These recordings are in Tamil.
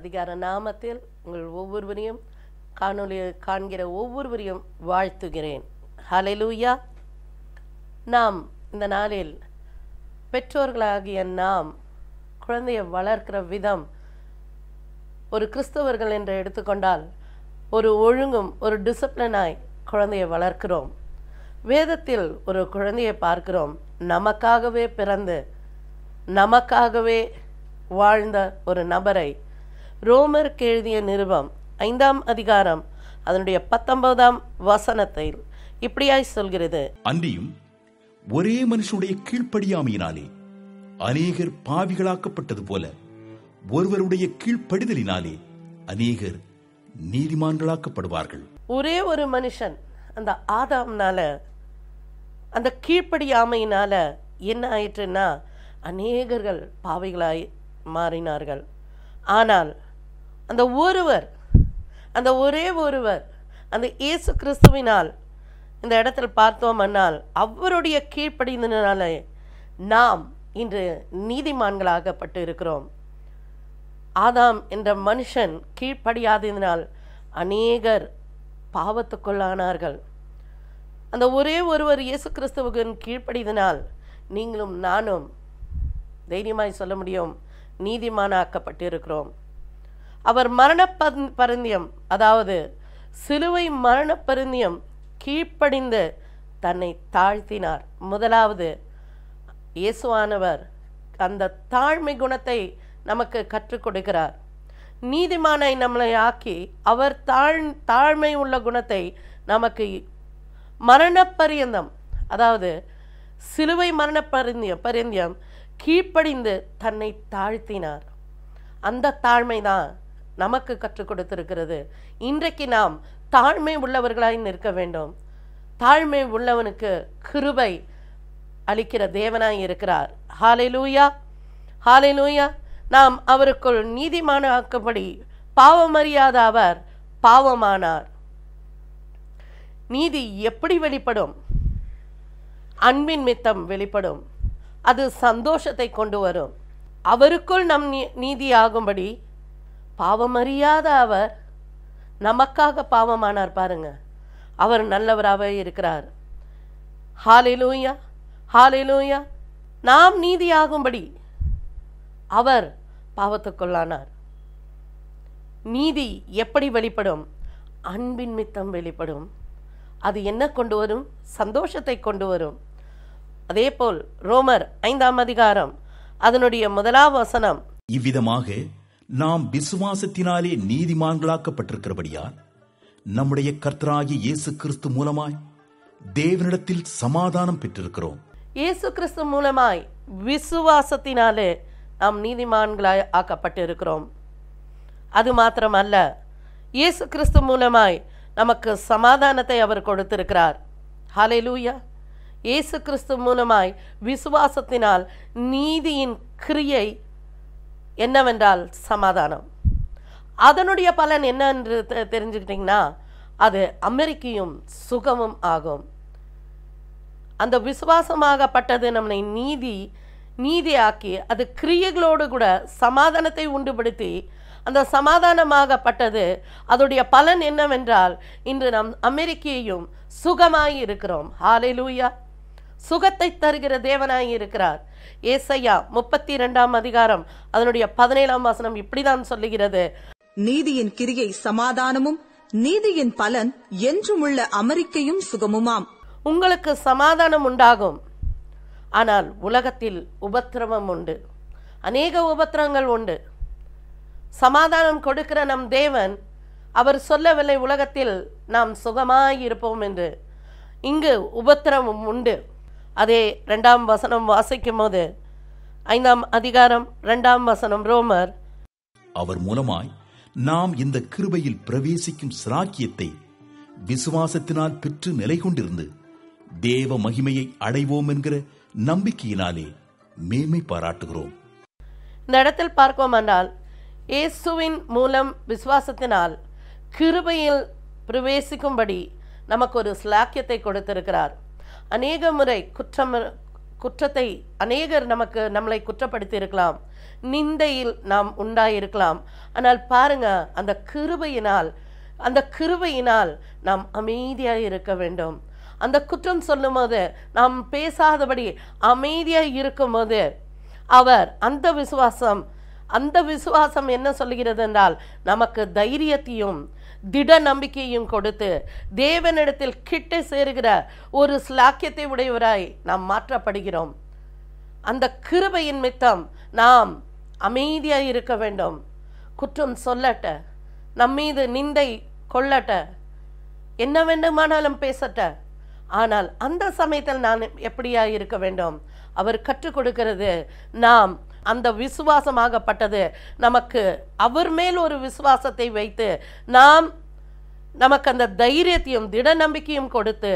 அதிகார நாமத்தில் உங்கள் ஒவ்வொருவரையும் காணொளி காண்கிற ஒவ்வொருவரையும் வாழ்த்துகிறேன் ஹalleluya நாம் இந்த நாளில் பெற்றோர்களாகிய நாம் குழந்தையை வளர்க்கிற விதம் ஒரு கிறிஸ்தவர்கள் என்று எடுத்துக்கொண்டால் ஒரு ஒழுங்கும் ஒரு டிசிப்ளினாய் குழந்தையை வளர்க்கிறோம் வேதத்தில் ஒரு குழந்தையை பார்க்கிறோம் நமக்காகவே பிறந்து நமக்காகவே வாழ்ந்த ஒரு நபரை ரோமருக்கு எழுதிய நிருபம் ஐந்தாம் அதிகாரம் அதனுடைய பத்தொன்பதாம் வசனத்தில் இப்படியாய் சொல்கிறது அன்றியும் ஒரே மனுஷனுடைய கீழ்ப்படியாமையினாலே அநேகர் பாவிகளாக்கப்பட்டது போல ஒருவருடைய கீழ்ப்படிதலினாலே அநேகர் நீதிமான்களாக்கப்படுவார்கள் ஒரே ஒரு மனுஷன் அந்த ஆதாம்னால அந்த கீழ்ப்படியாமையினால என்ன ஆயிற்றுன்னா அநேகர்கள் பாவிகளாய் மாறினார்கள் ஆனால் அந்த ஒருவர் அந்த ஒரே ஒருவர் அந்த இயேசு கிறிஸ்துவினால் இந்த இடத்துல பார்த்தோம்னால் அவருடைய கீழ்ப்படிந்தனாலே நாம் இன்று நீதிமான்களாகப்பட்டு இருக்கிறோம் ஆதாம் என்ற மனுஷன் கீழ்ப்படியாததினால் அநேகர் பாவத்துக்குள்ளானார்கள் அந்த ஒரே ஒருவர் இயேசு கிறிஸ்துவுக்கு கீழ்ப்படிதனால் நீங்களும் நானும் தைரியமாய் சொல்ல முடியும் நீதிமானாக்கப்பட்டிருக்கிறோம் அவர் மரண பந்- பரிந்தியம் அதாவது சிலுவை மரண பரிந்தியம் கீழ்ப்படிந்து தன்னை தாழ்த்தினார் முதலாவது இயேசுவானவர் அந்த தாழ்மை குணத்தை நமக்கு கற்றுக் கொடுக்கிறார் நீதிமானை நம்மளை ஆக்கி அவர் தாழ் தாழ்மை உள்ள குணத்தை நமக்கு மரண பரியந்தம் அதாவது சிலுவை மரண பரிந்தியம் பரிந்தியம் கீழ்ப்படிந்து தன்னை தாழ்த்தினார் அந்த தாழ்மை தான் நமக்கு கற்றுக் கொடுத்திருக்கிறது இன்றைக்கு நாம் தாழ்மை உள்ளவர்களாய் நிற்க வேண்டும் தாழ்மை உள்ளவனுக்கு கிருபை அளிக்கிற தேவனாய் இருக்கிறார் ஹalleluya ஹalleluya நாம் அவருக்குள் நீதிமான ஆக்கப்படி பாவமறியாத அவர் பாவமானார் நீதி எப்படி வெளிப்படும் அன்பின் மித்தம் வெளிப்படும் அது சந்தோஷத்தை கொண்டு வரும் அவருக்குள் நம் நீ- நீதியாகும்படி பாவமறியாத அவர் நமக்காக பாவமானார் பாருங்க அவர் நல்லவராகவே இருக்கிறார் ஹalleluya ஹalleluya நாம் நீதியாகும்படி அவர் பாவத்துக்குள்ளானார் நீதி எப்படி வெளிப்படும் அன்பின் மித்தம் வெளிப்படும் அது என்ன கொண்டு வரும் சந்தோஷத்தை கொண்டு வரும் அதேபோல் ரோமர் ஐந்தாம் அதிகாரம் அதனுடைய முதலாம் வசனம் இவ்விதமாக நாம் விசுவாசத்தினாலே நீதிமான்களாக்கப்பட்டிருக்கிறபடியால் நம்முடைய கர்த்தராகிய இயேசு கிறிஸ்து மூலமாய் தேவனிடத்தில் சமாதானம் பெற்றிருக்கிறோம் இயேசு கிறிஸ்து மூலமாய் விசுவாசத்தினாலே நாம் நீதிமான்களாய் ஆக்கப்பட்டிருக்கிறோம் அது மாத்திரமல்ல இயேசு கிறிஸ்து மூலமாய் நமக்கு சமாதானத்தை அவர் கொடுத்திருக்கிறார் ஹalleluya இயேசு கிறிஸ்து மூலமாய் விசுவாசத்தினால் நீதியின் கிரியை என்னவென்றால் சமாதானம் அதனுடைய பலன் என்ன என்று தெ- தெரிஞ்சுக்கிட்டிங்கன்னா அது அமெரிக்கையும் சுகமும் ஆகும் அந்த விசுவாசமாகப்பட்டது நம்மை நீதி நீதியாக்கி அது கிரியைகளோடு கூட சமாதானத்தை உண்டுபடுத்தி அந்த சமாதானமாகப்பட்டது அதோடைய பலன் என்னவென்றால் இன்று நாம் அமெரிக்கையும் சுகமாய் இருக்கிறோம் ஹalleluya சுகத்தை தருகிற தேவனாய் இருக்கிறார் ஏசையா முப்பத்தி இரண்டாம் அதிகாரம் அதனுடைய பதினேழாம் வசனம் இப்படிதான் சொல்லுகிறது நீதியின் கிரியை சமாதானமும் நீதியின் பலன் என்றுமுள்ள அமெரிக்கையும் சுகமுமாம் உங்களுக்கு சமாதானம் உண்டாகும் ஆனால் உலகத்தில் உபத்திரவம் உண்டு அநேக உபத்திரங்கள் உண்டு சமாதானம் கொடுக்கிற நம் தேவன் அவர் சொல்லவில்லை உலகத்தில் நாம் சுகமாய் இருப்போம் என்று இங்கு உபத்திரவம் உண்டு அதே ரெண்டாம் வசனம் வாசிக்கும் போது ஐந்தாம் அதிகாரம் ரெண்டாம் வசனம் ரோமர் அவர் மூலமாய் நாம் இந்த கிருபையில் பிரவேசிக்கும் சிராக்கியத்தை விசுவாசத்தினால் பெற்று நிலை கொண்டிருந்து தேவ மகிமையை அடைவோம் என்கிற நம்பிக்கையினாலே மேன்மை பாராட்டுகிறோம் இந்த இடத்தில் பார்ப்போம் என்றால் இயேசுவின் மூலம் விசுவாசத்தினால் கிருபையில் பிரவேசிக்கும்படி நமக்கு ஒரு ஸ்லாக்கியத்தை கொடுத்திருக்கிறார் அநேக முறை குற்றம் குற்றத்தை அநேகர் நமக்கு நம்மளை குற்றப்படுத்தி இருக்கலாம் நிந்தையில் நாம் உண்டாயிருக்கலாம் ஆனால் பாருங்க அந்த கிருபையினால் அந்த கிருபையினால் நாம் அமைதியாக இருக்க வேண்டும் அந்த குற்றம் சொல்லும்போது நாம் பேசாதபடி அமைதியாக இருக்கும்போது அவர் அந்த விசுவாசம் அந்த விசுவாசம் என்ன சொல்லுகிறது என்றால் நமக்கு தைரியத்தையும் திட நம்பிக்கையும் கொடுத்து தேவனிடத்தில் கிட்ட சேருகிற ஒரு ஸ்லாக்கியத்தை உடையவராய் நாம் மாற்றப்படுகிறோம் அந்த கிருபையின் மித்தம் நாம் அமைதியாக இருக்க வேண்டும் குற்றம் சொல்லட்ட நம்மீது நிந்தை கொள்ளட்ட என்ன வேண்டுமானாலும் பேசட்ட ஆனால் அந்த சமயத்தில் நான் எப்படியா இருக்க வேண்டும் அவர் கற்றுக் கொடுக்கிறது நாம் அந்த விசுவாசமாகப்பட்டது நமக்கு அவர் மேல் ஒரு விசுவாசத்தை வைத்து நாம் நமக்கு அந்த தைரியத்தையும் திட நம்பிக்கையும் கொடுத்து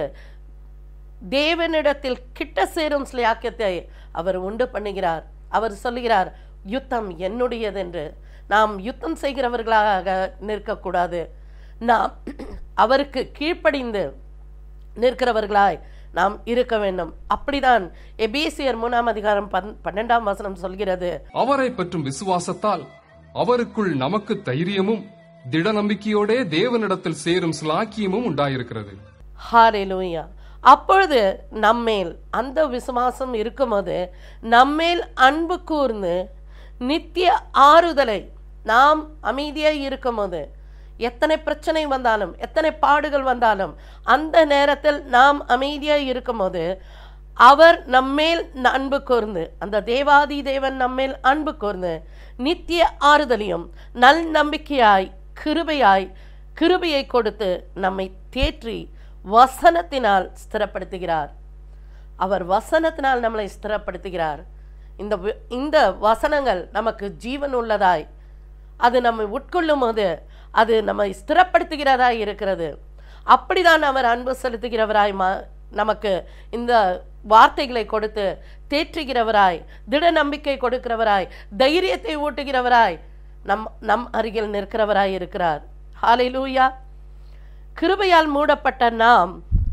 தேவனிடத்தில் கிட்ட சேரும் ஸ்லாக்கியத்தை அவர் உண்டு பண்ணுகிறார் அவர் சொல்லுகிறார் யுத்தம் என்னுடையதென்று நாம் யுத்தம் செய்கிறவர்களாக நிற்கக்கூடாது நாம் அவருக்கு கீழ்ப்படிந்து நிற்கிறவர்களாய் நாம் இருக்க வேண்டும் அப்படிதான் எபேசியர் மூணாம் அதிகாரம் பன் பன்னெண்டாம் வசனம் சொல்கிறது அவரை பற்றும் விசுவாசத்தால் அவருக்குள் நமக்கு தைரியமும் திட நம்பிக்கையோடே தேவனிடத்தில் சேரும் சிலாக்கியமும் உண்டாயிருக்கிறது ஹாலேலூயா அப்பொழுது நம்மேல் அந்த விசுவாசம் இருக்கும்போது நம்மேல் அன்பு கூர்ந்து நித்திய ஆறுதலை நாம் அமைதியாக இருக்கும்போது எத்தனை பிரச்சனை வந்தாலும் எத்தனை பாடுகள் வந்தாலும் அந்த நேரத்தில் நாம் அமைதியாக இருக்கும்போது அவர் நம்மேல் அன்பு கூர்ந்து அந்த தேவாதி தேவன் நம்மேல் அன்பு கூர்ந்து நித்திய ஆறுதலையும் நல் நம்பிக்கையாய் கிருபையாய் கிருபையை கொடுத்து நம்மை தேற்றி வசனத்தினால் ஸ்திரப்படுத்துகிறார் அவர் வசனத்தினால் நம்மளை ஸ்திரப்படுத்துகிறார் இந்த வி- இந்த வசனங்கள் நமக்கு ஜீவன் உள்ளதாய் அது நம்மை உட்கொள்ளும் போது அது நம்மை ஸ்திரப்படுத்துகிறதாய் இருக்கிறது அப்படிதான் அவர் அன்பு செலுத்துகிறவராய் மா நமக்கு இந்த வார்த்தைகளை கொடுத்து தேற்றுகிறவராய் திட நம்பிக்கை கொடுக்கிறவராய் தைரியத்தை ஊட்டுகிறவராய் நம் நம் அருகில் நிற்கிறவராய் இருக்கிறார் ஹalleluya கிருபையால் மூடப்பட்ட நாம்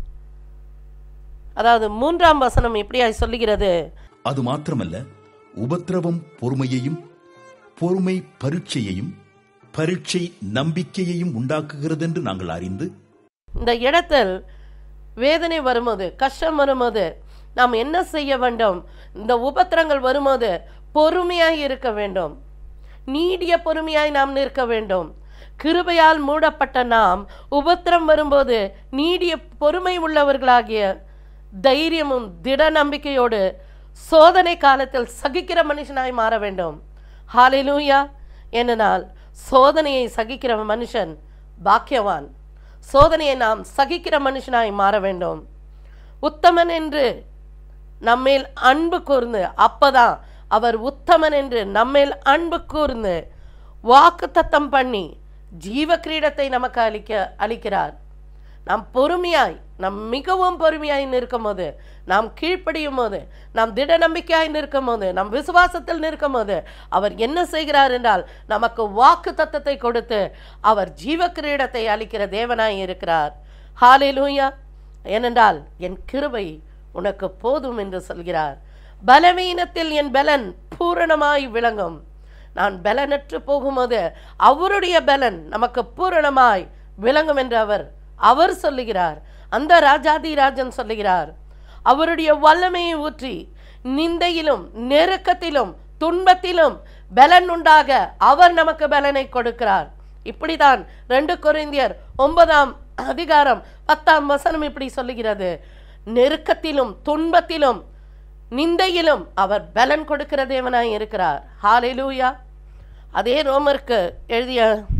அதாவது மூன்றாம் வசனம் இப்படியாய் சொல்லுகிறது அது மாத்திரமல்ல உபத்திரவம் பொறுமையையும் பொறுமை பரீட்சையையும் பரீட்சை நம்பிக்கையையும் உண்டாக்குகிறதென்று நாங்கள் அறிந்து இந்த இடத்தில் வேதனை வரும்போது கஷ்டம் வரும்போது நாம் என்ன செய்ய வேண்டும் இந்த உபத்திரங்கள் வரும்போது பொறுமையாய் இருக்க வேண்டும் நீடிய பொறுமையாய் நாம் நிற்க வேண்டும் கிருபையால் மூடப்பட்ட நாம் உபத்திரம் வரும்போது நீடிய பொறுமை உள்ளவர்களாகிய தைரியமும் திட நம்பிக்கையோடு சோதனை காலத்தில் சகிக்கிற மனுஷனாய் மாற வேண்டும் ஹalleluya ஏனென்றால் சோதனையை சகிக்கிற மனுஷன் பாக்கியவான் சோதனையை நாம் சகிக்கிற மனுஷனாய் மாற வேண்டும் உத்தமன் என்று நம்மேல் அன்பு கூர்ந்து அப்பதான் அவர் உத்தமன் என்று நம்மேல் அன்பு கூர்ந்து வாக்குத்தத்தம் பண்ணி ஜீவ கிரீடத்தை நமக்கு அளிக்க அளிக்கிறார் நாம் பொறுமையாய் நாம் மிகவும் பொறுமையாய் நிற்கும் போது நாம் கீழ்ப்படியும் போது நாம் திட நம்பிக்கையாய் நிற்கும் போது நம் விசுவாசத்தில் நிற்கும் போது அவர் என்ன செய்கிறார் என்றால் நமக்கு வாக்கு தத்தத்தை கொடுத்து அவர் ஜீவ கிரீடத்தை அளிக்கிற தேவனாய் இருக்கிறார் ஹalleluya ஏனென்றால் என் கிருபை உனக்கு போதும் என்று சொல்கிறார் பலவீனத்தில் என் பலன் பூரணமாய் விளங்கும் நான் பலனற்று போகும்போது அவருடைய பலன் நமக்கு பூரணமாய் விளங்கும் என்று அவர் அவர் சொல்லுகிறார் அந்த ராஜாதி ராஜன் சொல்லுகிறார் அவருடைய வல்லமையை ஊற்றி நிந்தையிலும் நெருக்கத்திலும் துன்பத்திலும் பலன் உண்டாக அவர் நமக்கு பலனை கொடுக்கிறார் இப்படிதான் ரெண்டு கொரிந்தியர் ஒன்பதாம் அதிகாரம் பத்தாம் வசனம் இப்படி சொல்லுகிறது நெருக்கத்திலும் துன்பத்திலும் நிந்தையிலும் அவர் பலன் கொடுக்கிற தேவனாய் இருக்கிறார் ஹalleluya அதே ரோமருக்கு எழுதிய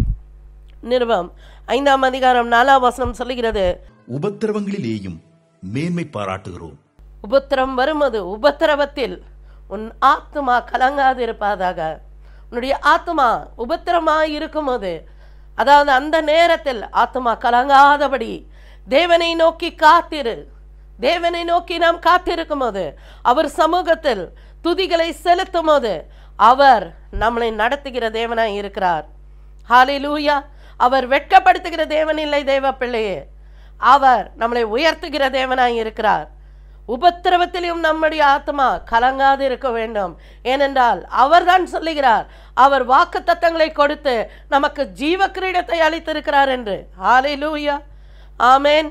நிருபம் ஐந்தாம் அதிகாரம் நாலாம் வசனம் சொல்லுகிறது உபத்திரவங்களிலேயும் மேன்மை பாராட்டுகிறோம் உபத்திரம் வரும்போது உபத்திரவத்தில் உன் ஆத்துமா கலங்காது இருப்பதாக உன்னுடைய ஆத்துமா உபத்திரமாய் இருக்கும்போது அதாவது அந்த நேரத்தில் ஆத்துமா கலங்காதபடி தேவனை நோக்கி காத்திரு தேவனை நோக்கி நாம் காத்திருக்கும் போது அவர் சமூகத்தில் துதிகளை செலுத்தும் போது அவர் நம்மளை நடத்துகிற தேவனாய் இருக்கிறார் ஹalleluya அவர் வெட்கப்படுத்துகிற தேவன் இல்லை தேவ பிள்ளையே அவர் நம்மளை உயர்த்துகிற தேவனாய் இருக்கிறார் உபத்திரவத்திலும் நம்முடைய ஆத்மா கலங்காது இருக்க வேண்டும் ஏனென்றால் அவர்தான் சொல்லுகிறார் அவர் வாக்கு தத்தங்களை கொடுத்து நமக்கு ஜீவ கிரீடத்தை அளித்திருக்கிறார் என்று ஹalleluya ஆமென்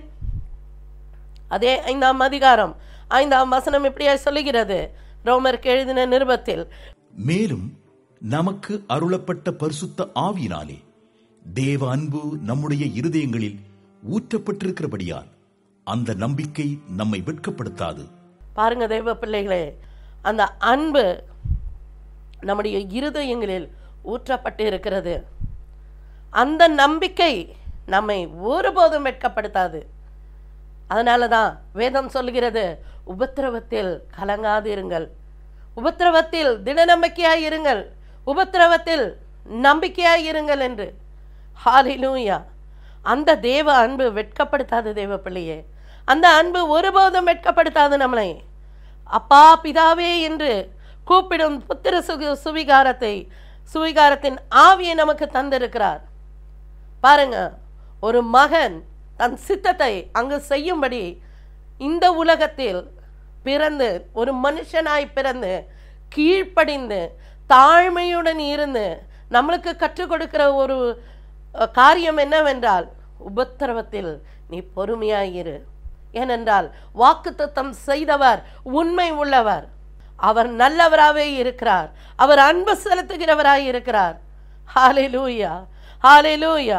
அதே ஐந்தாம் அதிகாரம் ஐந்தாம் வசனம் இப்படியாய் சொல்லுகிறது ரோமருக்கு எழுதின நிருபத்தில் மேலும் நமக்கு அருளப்பட்ட பரிசுத்த ஆவியினாலே தேவ அன்பு நம்முடைய இருதயங்களில் ஊற்றப்பட்டிருக்கிறபடியால் அந்த நம்பிக்கை நம்மை வெட்கப்படுத்தாது பாருங்க தெய்வ பிள்ளைகளே அந்த அன்பு நம்முடைய இருதயங்களில் ஊற்றப்பட்டு இருக்கிறது அந்த நம்பிக்கை நம்மை ஒருபோதும் வெட்கப்படுத்தாது அதனால தான் வேதம் சொல்கிறது உபத்திரவத்தில் கலங்காது இருங்கள் உபத்திரவத்தில் திட நம்பிக்கையாய் இருங்கள் உபத்திரவத்தில் நம்பிக்கையாய் இருங்கள் என்று ஹாலிலூயா அந்த தேவ அன்பு வெட்கப்படுத்தாது தேவ பிள்ளையே அந்த அன்பு ஒருபோதும் வெட்கப்படுத்தாது நம்மளை அப்பா பிதாவே என்று கூப்பிடும் புத்திர சுகு சுவிகாரத்தை சுவிகாரத்தின் ஆவியை நமக்கு தந்திருக்கிறார் பாருங்க ஒரு மகன் தன் சித்தத்தை அங்கு செய்யும்படி இந்த உலகத்தில் பிறந்து ஒரு மனுஷனாய் பிறந்து கீழ்ப்படிந்து தாழ்மையுடன் இருந்து நம்மளுக்கு கற்றுக் கொடுக்கிற ஒரு அஹ், காரியம் என்னவென்றால் உபத்திரவத்தில் நீ பொறுமையாயிரு ஏனென்றால் வாக்குத்தத்தம் செய்தவர் உண்மை உள்ளவர் அவர் நல்லவராகவே இருக்கிறார் அவர் அன்பு செலுத்துகிறவராய் இருக்கிறார் ஹalleluya ஹalleluya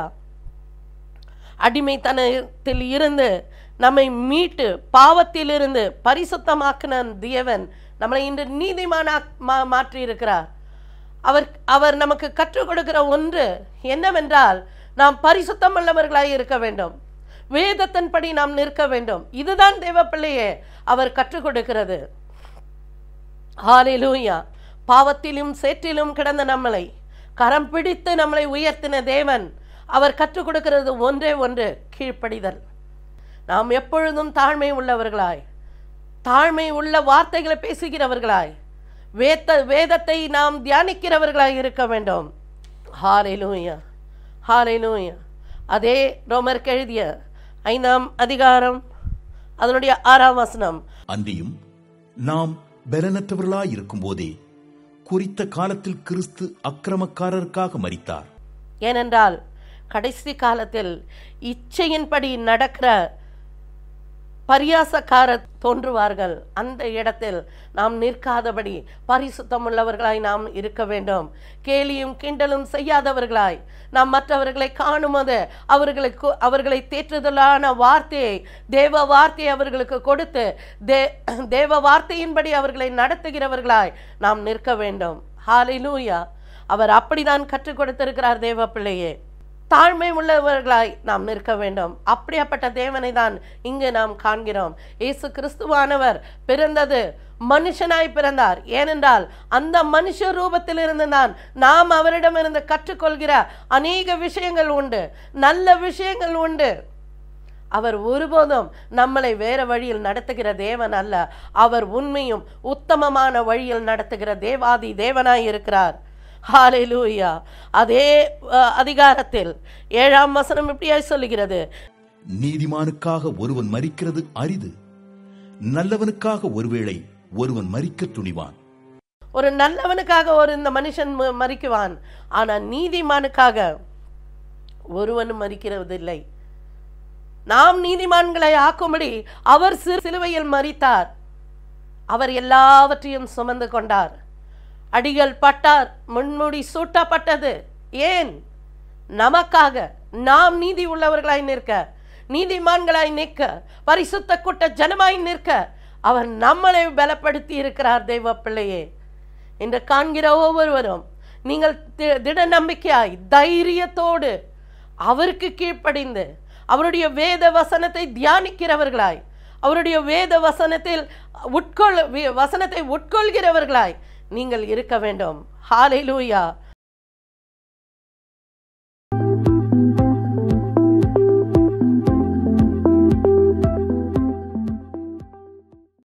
அடிமைத்தனத்தில் இருந்து நம்மை மீட்டு பாவத்திலிருந்து பரிசுத்தமாக்கின தேவன் நம்மளை இன்று நீதிமானா மா- மாற்றி இருக்கிறார் அவர் அவர் நமக்கு கற்றுக் கொடுக்கிற ஒன்று என்னவென்றால் நாம் பரிசுத்தம் உள்ளவர்களாய் இருக்க வேண்டும் வேதத்தின்படி நாம் நிற்க வேண்டும் இதுதான் தேவ பிள்ளையே அவர் கற்றுக் கொடுக்கிறது ஹalleluya பாவத்திலும் சேற்றிலும் கிடந்த நம்மளை கரம் பிடித்து நம்மளை உயர்த்தின தேவன் அவர் கற்றுக் கொடுக்கிறது ஒன்றே ஒன்று கீழ்ப்படிதல் நாம் எப்பொழுதும் தாழ்மை உள்ளவர்களாய் தாழ்மை உள்ள வார்த்தைகளை பேசுகிறவர்களாய் வேத வேதத்தை நாம் தியானிக்கிறவர்களாய் இருக்க வேண்டும் ஹாலேலூயா ஹாலேலூயா அதே ரோமருக்கு எழுதிய ஐந்தாம் அதிகாரம் அதனுடைய ஆறாம் வசனம் அன்றியும் நாம் பலனற்றவர்களாய் இருக்கும்போதே குறித்த காலத்தில் கிறிஸ்து அக்கிரமக்காரருக்காக மரித்தார் ஏனென்றால் கடைசி காலத்தில் இச்சையின்படி நடக்கிற பரியாசக்காரர் தோன்றுவார்கள் அந்த இடத்தில் நாம் நிற்காதபடி பரிசுத்தம் உள்ளவர்களாய் நாம் இருக்க வேண்டும் கேலியும் கிண்டலும் செய்யாதவர்களாய் நாம் மற்றவர்களை காணும்போது அவர்களுக்கு அவர்களை தேற்றுதலான வார்த்தையை தேவ வார்த்தையை அவர்களுக்கு கொடுத்து தே தேவ வார்த்தையின்படி அவர்களை நடத்துகிறவர்களாய் நாம் நிற்க வேண்டும் ஹalleluya அவர் அப்படிதான் கற்றுக் கொடுத்திருக்கிறார் தேவ பிள்ளையே தாழ்மை உள்ளவர்களாய் நாம் நிற்க வேண்டும் அப்படியாப்பட்ட தேவனை தான் இங்கு நாம் காண்கிறோம் இயேசு கிறிஸ்துவானவர் பிறந்தது மனுஷனாய் பிறந்தார் ஏனென்றால் அந்த மனுஷ ரூபத்திலிருந்து தான் நாம் அவரிடமிருந்து கற்றுக்கொள்கிற அநேக விஷயங்கள் உண்டு நல்ல விஷயங்கள் உண்டு அவர் ஒருபோதும் நம்மளை வேற வழியில் நடத்துகிற தேவன் அல்ல அவர் உண்மையும் உத்தமமான வழியில் நடத்துகிற தேவாதி தேவனாய் இருக்கிறார் ஹalleluya அதே அஹ், அதிகாரத்தில் ஏழாம் வசனம் இப்படியாய் சொல்லுகிறது நீதிமானுக்காக ஒருவன் மரிக்கிறது அரிது நல்லவனுக்காக ஒருவேளை ஒருவன் மரிக்க துணிவான் ஒரு நல்லவனுக்காக ஒரு இந்த மனுஷன் ம- மறிக்குவான் ஆனா நீதிமானுக்காக ஒருவனும் மறிக்கிறதில்லை நாம் நீதிமான்களை ஆக்கும்படி அவர் சிறு சிலுவையில் மறித்தார் அவர் எல்லாவற்றையும் சுமந்து கொண்டார் அடிகள் பட்டார் முன்முடி சூட்டப்பட்டது ஏன் நமக்காக நாம் நீதி உள்ளவர்களாய் நிற்க நீதிமான்களாய் நிற்க பரிசுத்த கூட்ட ஜனமாய் நிற்க அவர் நம்மளை பலப்படுத்தி இருக்கிறார் தெய்வ பிள்ளையே என்று காண்கிற ஒவ்வொருவரும் நீங்கள் தி- திட நம்பிக்கையாய் தைரியத்தோடு அவருக்கு கீழ்ப்படிந்து அவருடைய வேத வசனத்தை தியானிக்கிறவர்களாய் அவருடைய வேத வசனத்தில் உட்கொள் வி- வசனத்தை உட்கொள்கிறவர்களாய் நீங்கள் இருக்க வேண்டும் ஹalleluya